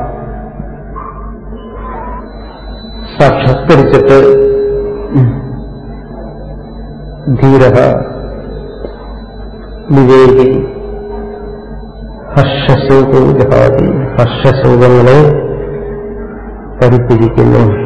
സാക്ഷാത്കരിച്ചിട്ട് ധീര വിവേകി ഹർഷശോകോ ജഹാതി ഹർഷശോകങ്ങളെ പരിത്തിരിക്കുന്നു